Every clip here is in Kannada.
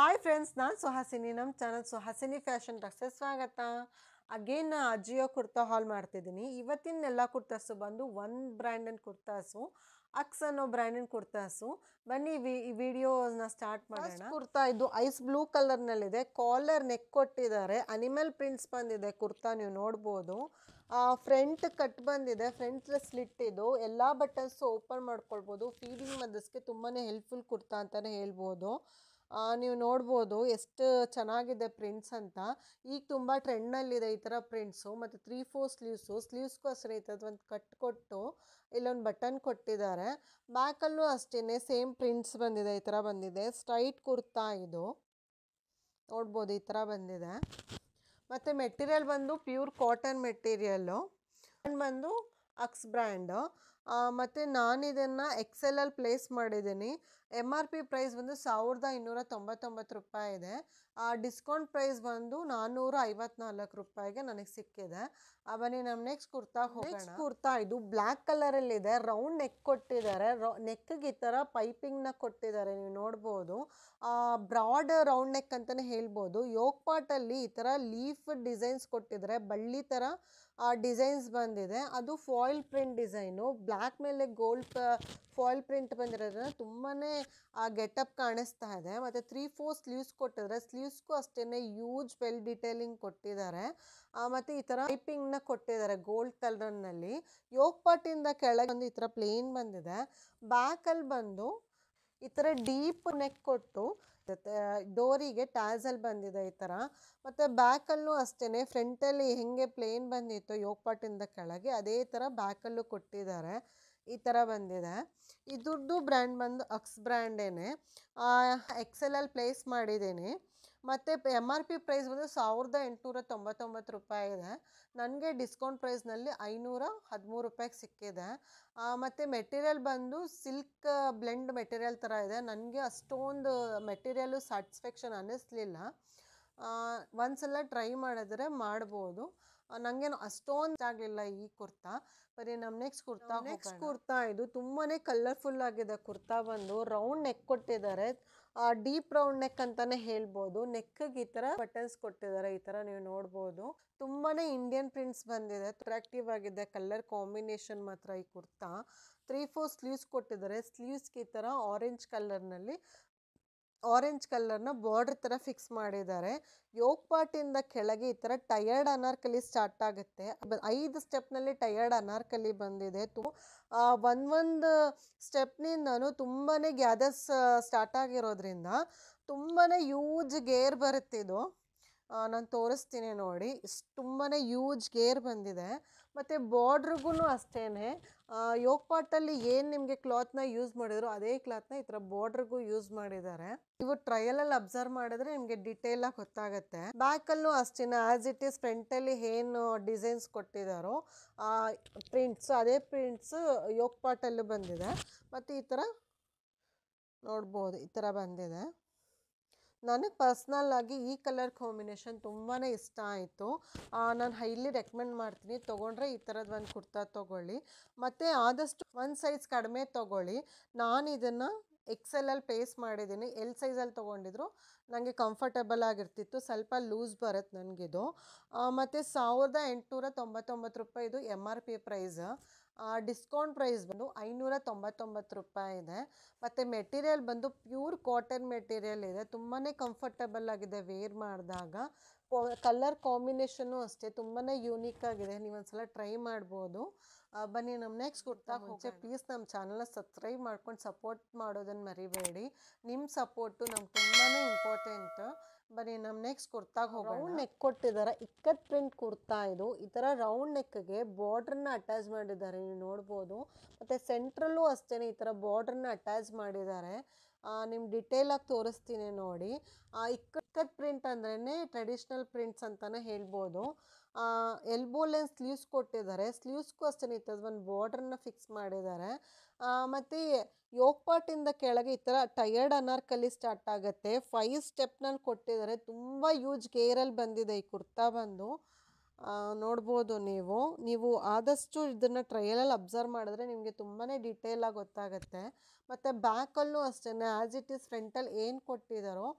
ಹಾಯ್ ಫ್ರೆಂಡ್ಸ್ ನಾನು ಸುಹಾಸಿನಿ ನಮ್ಮ ಚಾನಲ್ ಸುಹಾಸಿನಿ ಫ್ಯಾಷನ್ ಟಾಕ್ಸ್ಗೆ ಸ್ವಾಗತ ಅಗೇನ್ ಅಜಿಯೋ ಕುರ್ತಾ ಹಾಲ್ ಮಾಡ್ತಿದ್ದೀನಿ ಇವತ್ತಿನ ಎಲ್ಲ ಕುರ್ತಾಸು ಬಂದು ಒಂದು ಬ್ರ್ಯಾಂಡಿನ ಕುರ್ತಾಸು ಅಕ್ಸ್ ಅನ್ನೋ ಬ್ರ್ಯಾಂಡಿನ ಕುರ್ತಾಸು ಬನ್ನಿ ವಿ- ಈ ವಿಡಿಯೋನ ಸ್ಟಾರ್ಟ್ ಮಾಡೋಣ ಕುರ್ತಾ ಇದು ಐಸ್ ಬ್ಲೂ ಕಲರ್ನಲ್ಲಿದೆ ಕಾಲರ್ ನೆಕ್ ಕೊಟ್ಟಿದ್ದಾರೆ ಅನಿಮಲ್ ಪ್ರಿಂಟ್ಸ್ ಬಂದಿದೆ ಕುರ್ತಾ ನೀವು ನೋಡ್ಬೋದು ಫ್ರಂಟ್ ಕಟ್ ಬಂದಿದೆ ಫ್ರಂಟ್ ಸ್ಲಿಟ್ ಇದು ಎಲ್ಲ ಬಟನ್ಸ್ ಓಪನ್ ಮಾಡ್ಕೊಳ್ಬೋದು ಫೀಡಿಂಗ್ ಮದಸ್ಗೆ ತುಂಬಾ ಹೆಲ್ಪ್ಫುಲ್ ಕುರ್ತಾ ಅಂತಲೇ ಹೇಳ್ಬೋದು ಆ, ನೀವು ನೋಡ್ಬೋದು ಎಷ್ಟು ಚೆನ್ನಾಗಿದೆ ಪ್ರಿಂಟ್ಸ್ ಅಂತ ಈಗ ತುಂಬ ಟ್ರೆಂಡ್ನಲ್ಲಿದೆ ಈ ಥರ ಪ್ರಿಂಟ್ಸು ಮತ್ತು ತ್ರೀ ಫೋರ್ ಸ್ಲೀವ್ಸು ಸ್ಲೀವ್ಸ್ಗೂ ಅಷ್ಟೇ ಈ ಥರದ್ದು ಒಂದು ಕಟ್ ಕೊಟ್ಟು ಇಲ್ಲೊಂದು ಬಟನ್ ಕೊಟ್ಟಿದ್ದಾರೆ ಬ್ಯಾಕಲ್ಲೂ ಅಷ್ಟೇ ಸೇಮ್ ಪ್ರಿಂಟ್ಸ್ ಬಂದಿದೆ ಈ ಥರ ಬಂದಿದೆ ಸ್ಟ್ರೈಟ್ ಕುರ್ತಾ ಇದು ನೋಡ್ಬೋದು ಈ ಥರ ಬಂದಿದೆ ಮತ್ತು ಮೆಟೀರಿಯಲ್ ಬಂದು ಪ್ಯೂರ್ ಕಾಟನ್ ಮೆಟೀರಿಯಲ್ಲು ಬಂದು ಅಕ್ಸ್ ಬ್ರ್ಯಾಂಡು ಮತ್ತು ನಾನು ಇದನ್ನು ಎಕ್ಸೆಲಲ್ಲಿ ಪ್ಲೇಸ್ ಮಾಡಿದ್ದೀನಿ ಎಮ್ ಆರ್ ಪಿ ಪ್ರೈಸ್ ಬಂದು ಸಾವಿರದ ಇನ್ನೂರ ತೊಂಬತ್ತೊಂಬತ್ತು ರೂಪಾಯಿ ಇದೆ ಡಿಸ್ಕೌಂಟ್ ಪ್ರೈಸ್ ಬಂದು ನಾನ್ನೂರ ಐವತ್ನಾಲ್ಕು ರೂಪಾಯಿಗೆ ನನಗೆ ಸಿಕ್ಕಿದೆ ಆ, ಬನ್ನಿ ನಮ್ಮ ನೆಕ್ಸ್ಟ್ ಕುರ್ತಾ ನೆಕ್ಸ್ಟ್ ಕುರ್ತಾ ಇದು ಬ್ಲ್ಯಾಕ್ ಕಲರಲ್ಲಿದೆ ರೌಂಡ್ ನೆಕ್ ಕೊಟ್ಟಿದ್ದಾರೆ ನೆಕ್ಗೆ ಈ ಥರ ಪೈಪಿಂಗ್ನ ಕೊಟ್ಟಿದ್ದಾರೆ ನೀವು ನೋಡ್ಬೋದು ಬ್ರಾಡ್ ರೌಂಡ್ ನೆಕ್ ಅಂತಲೇ ಹೇಳ್ಬೋದು ಯೋಗ್ ಪಾಟಲ್ಲಿ ಈ ಥರ ಲೀಫ್ ಡಿಸೈನ್ಸ್ ಕೊಟ್ಟಿದ್ದಾರೆ ಬಳ್ಳಿ ಥರ ಡಿಸೈನ್ಸ್ ಬಂದಿದೆ ಅದು ಫಾಯಿಲ್ ಪ್ರಿಂಟ್ ಡಿಸೈನು ಬ್ಲ್ಯಾಕ್ ಮೇಲೆ ಗೋಲ್ಡ್ ಫಾಯಿಲ್ ಪ್ರಿಂಟ್ ಬಂದಿರೋದ್ರಿಂದ ತುಂಬಾ ಗೆಟಪ್ ಕಾಣಿಸ್ತಾ ಇದೆ ಮತ್ತು ತ್ರೀ ಫೋರ್ ಸ್ಲೀವ್ಸ್ ಕೊಟ್ಟಿದ್ದಾರೆ ಸ್ಲೀವ್ಸ್ಗೂ ಅಷ್ಟೇ ಯೂಜ್ ವೆಲ್ ಡಿಟೇಲಿಂಗ್ ಕೊಟ್ಟಿದ್ದಾರೆ ಮತ್ತು ಈ ಥರ ಪೈಪಿಂಗ್ನ ಕೊಟ್ಟಿದ್ದಾರೆ ಗೋಲ್ಡ್ ಕಲರ್ನಲ್ಲಿ ಯೋಗ್ ಪಾಟಿಂದ ಕೆಳಗೆ ಬಂದು ಈ ಥರ ಪ್ಲೇನ್ ಬಂದಿದೆ ಬ್ಯಾಕಲ್ಲಿ ಬಂದು ಈ ಥರ ಡೀಪ್ ನೆಕ್ ಕೊಟ್ಟು ಡೋರಿಗೆ ಟ್ಯಾಸಲ್ ಬಂದಿದೆ ಈ ಥರ ಮತ್ತು ಬ್ಯಾಕಲ್ಲೂ ಅಷ್ಟೇ ಫ್ರಂಟಲ್ಲಿ ಹೆಂಗೆ ಪ್ಲೇನ್ ಬಂದಿತ್ತು ಯೋಗಪಾಟಿಂದ ಕೆಳಗೆ ಅದೇ ಥರ ಬ್ಯಾಕಲ್ಲೂ ಕೊಟ್ಟಿದ್ದಾರೆ ಈ ಥರ ಬಂದಿದೆ ಇದ್ರದ್ದು ಬ್ರ್ಯಾಂಡ್ ಬಂದು ಅಕ್ಸ್ ಬ್ರ್ಯಾಂಡೇನೆ ಎಕ್ಸೆಲಲ್ಲಿ ಪ್ಲೇಸ್ ಮಾಡಿದ್ದೀನಿ ಮತ್ತು ಎಮ್ ಆರ್ ಪಿ ಪ್ರೈಸ್ ಬಂದು ಸಾವಿರದ ಎಂಟುನೂರ ತೊಂಬತ್ತೊಂಬತ್ತು ರೂಪಾಯಿ ಇದೆ ನನಗೆ ಡಿಸ್ಕೌಂಟ್ ಪ್ರೈಸ್ನಲ್ಲಿ ಐನೂರ ಹದಿಮೂರು ರೂಪಾಯಿಗೆ ಸಿಕ್ಕಿದೆ ಮತ್ತು ಮೆಟೀರಿಯಲ್ ಬಂದು ಸಿಲ್ಕ್ ಬ್ಲೆಂಡ್ ಮೆಟೀರಿಯಲ್ ಥರ ಇದೆ ನನಗೆ ಅಷ್ಟೊಂದು ಮೆಟೀರಿಯಲು ಸ್ಯಾಟಿಸ್ಫ್ಯಾಕ್ಷನ್ ಅನ್ನಿಸ್ಲಿಲ್ಲ ಒಂದ್ಸಲ ಟ್ರೈ ಮಾಡಿದ್ರೆ ಮಾಡ್ಬೋದು ನನಗೇನು ಅಷ್ಟೊಂದು ಆಗಲಿಲ್ಲ ಈ ಕುರ್ತಾ ಬರೀ ನಮ್ಮ ನೆಕ್ಸ್ಟ್ ಕುರ್ತಾ ನೆಕ್ಸ್ಟ್ ಕುರ್ತಾ ಇದು ತುಂಬಾ ಕಲರ್ಫುಲ್ ಆಗಿದೆ ಕುರ್ತಾ ಬಂದು ರೌಂಡ್ ನೆಕ್ ಕೊಟ್ಟಿದ್ದಾರೆ ಡೀಪ್ ರೌಂಡ್ ನೆಕ್ ಅಂತಾನೆ ಹೇಳ್ಬೋದು ನೆಕ್ಗೆ ಈ ಥರ ಬಟನ್ಸ್ ಕೊಟ್ಟಿದ್ದಾರೆ ಈ ಥರ ನೀವು ನೋಡ್ಬೋದು ತುಂಬಾ ಇಂಡಿಯನ್ ಪ್ರಿಂಟ್ಸ್ ಬಂದಿದೆ ಅಟ್ರಾಕ್ಟಿವ್ ಆಗಿದೆ ಕಲರ್ ಕಾಂಬಿನೇಷನ್ ಮಾತ್ರ ಈ ಕುರ್ತಾ ತ್ರೀ ಫೋರ್ ಸ್ಲೀವ್ಸ್ ಕೊಟ್ಟಿದ್ದಾರೆ ಸ್ಲೀವ್ಸ್ಗೆ ಈ ಥರ ಆರೆಂಜ್ ಕಲರ್ನಲ್ಲಿ ಆರೆಂಜ್ ಕಲರ್ನ ಬಾರ್ಡರ್ ಥರ ಫಿಕ್ಸ್ ಮಾಡಿದ್ದಾರೆ ಯೋಗ್ ಪಾಟಿಂದ ಕೆಳಗೆ ಈ ಥರ ಟಯರ್ಡ್ ಅನಾರ್ಕಲಿ ಸ್ಟಾರ್ಟ್ ಆಗುತ್ತೆ ಬ- ಐದು ಸ್ಟೆಪ್ನಲ್ಲಿ ಟಯರ್ಡ್ ಅನಾರ್ಕಲಿ ಬಂದಿದೆ ತು ಒಂದೊಂದು ಸ್ಟೆಪ್ನಿಂದನೂ ತುಂಬಾ ಗ್ಯಾದರ್ಸ್ ಸ್ಟಾರ್ಟ್ ಆಗಿರೋದ್ರಿಂದ ತುಂಬಾ ಯೂಜ್ ಗೇರ್ ಬರುತ್ತಿದು ನಾನು ತೋರಿಸ್ತೀನಿ ನೋಡಿ ಇಷ್ಟು ತುಂಬಾ ಯೂಜ್ ಗೇರ್ ಬಂದಿದೆ ಮತ್ತು ಬಾರ್ಡ್ರಿಗೂ ಅಷ್ಟೇ ಯೋಗ್ ಪಾಟಲ್ಲಿ ಏನು ನಿಮಗೆ ಕ್ಲಾತ್ನ ಯೂಸ್ ಮಾಡಿದ್ರು ಅದೇ ಕ್ಲಾತ್ನ ಈ ಥರ ಬಾರ್ಡ್ರಿಗೂ ಯೂಸ್ ಮಾಡಿದ್ದಾರೆ ನೀವು ಟ್ರಯಲಲ್ಲಿ ಅಬ್ಸರ್ವ್ ಮಾಡಿದ್ರೆ ನಿಮಗೆ ಡಿಟೇಲಾಗಿ ಗೊತ್ತಾಗುತ್ತೆ ಬ್ಯಾಕಲ್ಲೂ ಅಷ್ಟೇ ಆ್ಯಸ್ ಇಟ್ ಈಸ್ ಫ್ರಂಟಲ್ಲಿ ಏನು ಡಿಸೈನ್ಸ್ ಕೊಟ್ಟಿದ್ದಾರೋ ಪ್ರಿಂಟ್ಸ್ ಅದೇ ಪ್ರಿಂಟ್ಸ್ ಯೋಗ್ ಪಾಟಲ್ಲೂ ಬಂದಿದೆ ಮತ್ತು ಈ ಥರ ನೋಡ್ಬೋದು ಈ ಥರ ಬಂದಿದೆ ನನಗೆ ಪರ್ಸ್ನಲ್ ಆಗಿ ಈ ಕಲರ್ ಕಾಂಬಿನೇಷನ್ ತುಂಬಾ ಇಷ್ಟ ಆಯಿತು ನಾನು ಹೈಲಿ ರೆಕಮೆಂಡ್ ಮಾಡ್ತೀನಿ ತೊಗೊಂಡ್ರೆ ಈ ಥರದ್ದು ಒಂದು ಕುರ್ತಾ ತೊಗೊಳ್ಳಿ ಮತ್ತು ಆದಷ್ಟು ಒಂದು ಸೈಜ್ ಕಡಿಮೆ ತೊಗೊಳ್ಳಿ ನಾನು ಇದನ್ನು ಎಕ್ಸೆಲಲ್ಲಿ ಪ್ಲೇಸ್ ಮಾಡಿದ್ದೀನಿ ಎಲ್ ಸೈಜಲ್ಲಿ ತೊಗೊಂಡಿದ್ರು ನನಗೆ ಕಂಫರ್ಟಬಲ್ ಆಗಿರ್ತಿತ್ತು ಸ್ವಲ್ಪ ಲೂಸ್ ಬರುತ್ತೆ ನನಗಿದು ಮತ್ತು ಸಾವಿರದ ಎಂಟುನೂರ ತೊಂಬತ್ತೊಂಬತ್ತು ರೂಪಾಯಿ ಇದು M R P price discount price ಬಂದು ಐನೂರ ತೊಂಬತ್ತೊಂಬತ್ತು ರೂಪಾಯಿ ಇದೆ ಮತ್ತು ಮೆಟೀರಿಯಲ್ ಬಂದು ಪ್ಯೂರ್ ಕಾಟನ್ ಮೆಟೀರಿಯಲ್ ಇದೆ ತುಂಬಾ ಕಂಫರ್ಟಬಲ್ ಆಗಿದೆ ವೇರ್ ಮಾಡಿದಾಗ ಕಲರ್ ಕಾಂಬಿನೇಷನ್ನು ಅಷ್ಟೇ ತುಂಬಾ ಯೂನಿಕ್ ಆಗಿದೆ ನೀವು ಒಂದ್ಸಲ ಟ್ರೈ ಮಾಡ್ಬೋದು ಆ, ಬನ್ನಿ ನಮ್ಮ ನೆಕ್ಸ್ಟ್ ಕುರ್ತಾ ಮುಂಚೆ ಪ್ಲೀಸ್ ನಮ್ಮ ಚಾನಲ್ನ ಸಬ್ಸ್ಕ್ರೈಬ್ ಮಾಡ್ಕೊಂಡು ಸಪೋರ್ಟ್ ಮಾಡೋದನ್ನು ಮರಿಬೇಡಿ ನಿಮ್ಮ ಸಪೋರ್ಟು ನಮ್ಗೆ ತುಂಬಾ ಇಂಪಾರ್ಟೆಂಟ್ ಬನ್ನಿ ನಮ್ಮ ನೆಕ್ಸ್ಟ್ ಕುರ್ತಾಗ ಹೋಗೋಣ ರೌಂಡ್ ನೆಕ್ ಕೊಟ್ಟಿದ್ದಾರೆ ಇಕ್ಕತ್ ಪ್ರಿಂಟ್ ಕುರ್ತಾ ಇದು ಈ ಥರ ರೌಂಡ್ ನೆಕ್ಗೆ ಬಾರ್ಡ್ರನ್ನ ಅಟ್ಯಾಚ್ ಮಾಡಿದ್ದಾರೆ ನೀವು ನೋಡ್ಬೋದು ಮತ್ತು ಸೆಂಟ್ರಲ್ಲೂ ಅಷ್ಟೇ ಈ ಥರ ಬಾರ್ಡ್ರನ್ನ ಅಟ್ಯಾಚ್ ಮಾಡಿದ್ದಾರೆ ನಿಮ್ಮ ಡಿಟೇಲಾಗಿ ತೋರಿಸ್ತೀನಿ ನೋಡಿ ಆ ಇಕ್ಕತ್ ಪ್ರಿಂಟ್ ಅಂದ್ರೇ ಟ್ರೆಡಿಷ್ನಲ್ ಪ್ರಿಂಟ್ಸ್ ಅಂತಲೇ ಹೇಳ್ಬೋದು ಎಲ್ಬೋ ಲೆನ್ ಸ್ಲೀವ್ಸ್ ಕೊಟ್ಟಿದ್ದಾರೆ ಸ್ಲೀವ್ಸ್ಗೂ ಅಷ್ಟೇ ಈ ಥರದ್ದು ಒಂದು ಬಾರ್ಡ್ರನ್ನ ಫಿಕ್ಸ್ ಮಾಡಿದ್ದಾರೆ ಮತ್ತು ಯೋಗ್ ಪಾಟಿಂದ ಕೆಳಗೆ ಈ ಥರ ಟಯರ್ಡ್ ಅನಾರ್ಕಲಿ ಸ್ಟಾರ್ಟ್ ಆಗುತ್ತೆ ಫೈವ್ ಸ್ಟೆಪ್ನಲ್ಲಿ ಕೊಟ್ಟಿದ್ದಾರೆ ತುಂಬ ಯೂಜ್ ಗೇರಲ್ಲಿ ಬಂದಿದೆ ಈ ಕುರ್ತಾ ಬಂದು ಆ, ನೋಡ್ಬೋದು ನೀವು ನೀವು ಆದಷ್ಟು ಇದನ್ನು ಟ್ರಯಲಲ್ಲಿ ಅಬ್ಸರ್ವ್ ಮಾಡಿದ್ರೆ ನಿಮಗೆ ತುಂಬಾ ಡೀಟೇಲಾಗಿ ಗೊತ್ತಾಗುತ್ತೆ ಮತ್ತು ಬ್ಯಾಕಲ್ಲೂ ಅಷ್ಟೇ ಆ್ಯಸ್ ಇಟ್ ಈಸ್ ಫ್ರಂಟಲ್ಲಿ ಏನು ಕೊಟ್ಟಿದ್ದಾರೋ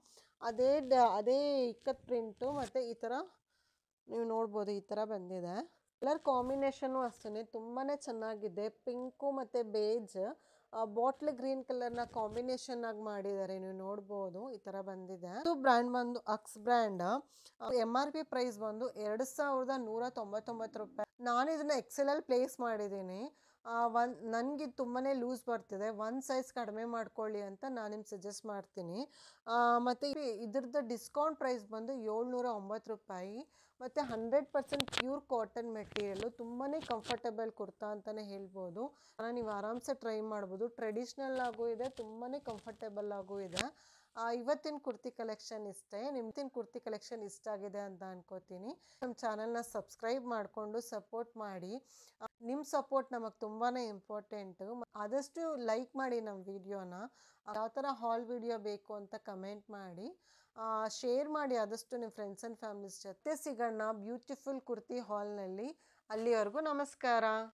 ಅದೇ ಡ ಅದೇ ಇಕ್ಕತ್ ಪ್ರಿಂಟು ಮತ್ತು ಈ ಥರ ನೀವು ನೋಡ್ಬೋದು ಈ ಥರ ಬಂದಿದೆ ಕಲರ್ ಕಾಂಬಿನೇಷನು ಅಷ್ಟೇ ತುಂಬಾ ಚೆನ್ನಾಗಿದೆ ಪಿಂಕು ಮತ್ತು ಬೇಜ್ ಬಾಟ್ಲ್ ಗ್ರೀನ್ ಕಲರ್ನ ಕಾಂಬಿನೇಷನ್ ಆಗಿ ಮಾಡಿದ್ದಾರೆ ನೀವು ನೋಡ್ಬೋದು ಈ ಥರ ಬಂದಿದೆ ಇದು ಬ್ರ್ಯಾಂಡ್ ಬಂದು Aks brand M R P price ಬಂದು ಎರಡು ಸಾವಿರದ ನೂರ ತೊಂಬತ್ತೊಂಬತ್ತು ರೂಪಾಯಿ ನಾನು ಇದನ್ನ ಎಕ್ಸೆಲಲ್ಲಿ ಪ್ಲೇಸ್ ಮಾಡಿದ್ದೀನಿ ಒಂದು ನನಗೆ ತುಂಬಾ ಲೂಸ್ ಬರ್ತಿದೆ ಒಂದು ಸೈಜ್ ಕಡಿಮೆ ಮಾಡ್ಕೊಳ್ಳಿ ಅಂತ ನಾನು ನಿಮ್ಗೆ ಸಜೆಸ್ಟ್ ಮಾಡ್ತೀನಿ ಮತ್ತು ಇದ್ರದ್ದು ಡಿಸ್ಕೌಂಟ್ ಪ್ರೈಸ್ ಬಂದು ಏಳ್ನೂರ ಒಂಬತ್ತು ರೂಪಾಯಿ ಮತ್ತು hundred percent pure cotton material ತುಂಬಾ ಕಂಫರ್ಟಬಲ್ ಕುರ್ತಾ ಅಂತಲೇ ಹೇಳ್ಬೋದು ನೀವು ಆರಾಮ್ಸೆ ಟ್ರೈ ಮಾಡ್ಬೋದು ಟ್ರೆಡಿಷ್ನಲ್ ಆಗೂ ಇದೆ ತುಂಬಾ ಕಂಫರ್ಟೇಬಲ್ ಆಗೂ ಇದೆ ಇವತ್ತಿನ ಕುರ್ತಿ ಕಲೆಕ್ಷನ್ ಇಷ್ಟೇ ನಿಮ್ದಿನ ಕುರ್ತಿ ಕಲೆಕ್ಷನ್ ಇಷ್ಟ ಆಗಿದೆ ಅಂತ ಅನ್ಕೋತೀನಿ ನಮ್ಮ ಚಾನಲ್ನ ಸಬ್ಸ್ಕ್ರೈಬ್ ಮಾಡಿಕೊಂಡು ಸಪೋರ್ಟ್ ಮಾಡಿ ನಿಮ್ಮ ಸಪೋರ್ಟ್ ನಮಗೆ ತುಂಬಾ ಇಂಪಾರ್ಟೆಂಟು ಆದಷ್ಟು ಲೈಕ್ ಮಾಡಿ ನಮ್ಮ ವಿಡಿಯೋನ ಯಾವ ಥರ ಹಾಲ್ ವಿಡಿಯೋ ಬೇಕು ಅಂತ ಕಮೆಂಟ್ ಮಾಡಿ ಶೇರ್ ಮಾಡಿ ಆದಷ್ಟು ನಿಮ್ಮ ಫ್ರೆಂಡ್ಸ್ ಆ್ಯಂಡ್ ಫ್ಯಾಮಿಲೀಸ್ ಜೊತೆ ಸಿಗೋಣ ಬ್ಯೂಟಿಫುಲ್ ಕುರ್ತಿ ಹಾಲ್ನಲ್ಲಿ ಅಲ್ಲಿವರೆಗೂ ನಮಸ್ಕಾರ